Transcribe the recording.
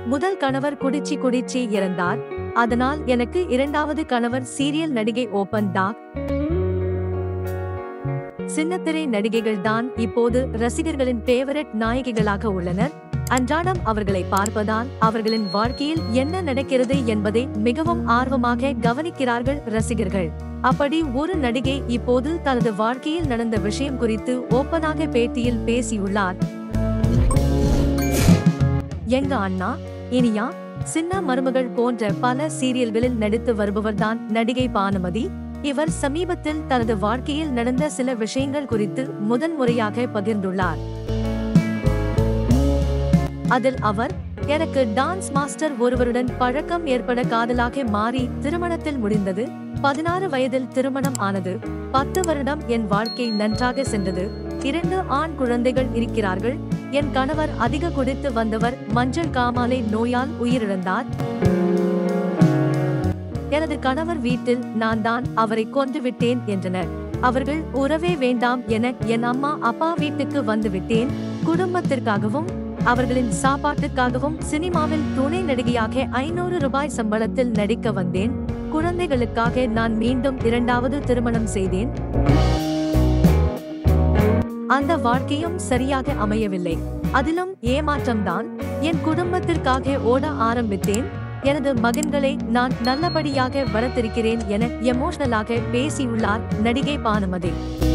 முதல் கணவர் குடிச்சி குடிச்சி இறந்தார் அதனால் எனக்கு இரண்டாவது கணவர் சீரியல் நடிகை ஓபன் டாக் சின்னத்திரை நடிகைகள் தான் இப்போது ரசிகர்களின் பேவரட் நாயகிகளாக உள்ளனர் அன்றாடம் அவர்களை பார்ப்பதால் அவர்களின் வாழ்க்கையில் என்ன நடக்கிறது என்பதை மிகவும் ஆர்வமாக கவனிக்கிறார்கள் ரசிகர்கள் அப்படி ஒரு நடிகை இப்போது தனது வாழ்க்கையில் நடந்த விஷயம் குறித்து ஓப்பனாக பேட்டியில் பேசியுள்ளார் எங்க அண்ணா இனியா சின்ன மருமகள் போன்ற பல சீரியல்களில் நடித்து வருபவர்தான் நடிகை பானுமதி இவர் சமீபத்தில் தனது வாழ்க்கையில் நடந்த சில விஷயங்கள் குறித்து முதன் முறையாக பகிர்ந்துள்ளார் அதில் அவர் எனக்கு டான்ஸ் மாஸ்டர் ஒருவருடன் பழக்கம் ஏற்பட காதலாக மாறி திருமணத்தில் முடிந்தது பதினாறு வயதில் திருமணம் ஆனது பத்து வருடம் என் வாழ்க்கை நன்றாக சென்றது இரண்டு ஆண் குழந்தைகள் இருக்கிறார்கள் என் கணவர் அதிக குடித்து வந்தவர் மஞ்சள் காமாலை நோயால் உயிரிழந்தார் எனது கணவர் வீட்டில் நான் தான் அவரை கொன்று விட்டேன் என்றனர் அவர்கள் உறவே வேண்டாம் என என் அம்மா அப்பா வீட்டுக்கு வந்து விட்டேன் குடும்பத்திற்காகவும் அவர்களின் சாப்பாட்டுக்காகவும் சினிமாவில் துணை நடிகையாக ஐநூறு ரூபாய் சம்பளத்தில் நடிக்க வந்தேன் குழந்தைகளுக்காக நான் மீண்டும் இரண்டாவது திருமணம் செய்தேன் அந்த வாழ்க்கையும் சரியாக அமையவில்லை அதிலும் ஏமாற்றம்தான் என் குடும்பத்திற்காக ஓட ஆரம்பித்தேன் எனது மகன்களை நான் நல்லபடியாக வளர்த்திருக்கிறேன் என எமோஷனலாக பேசியுள்ளார் நடிகை பானுமதி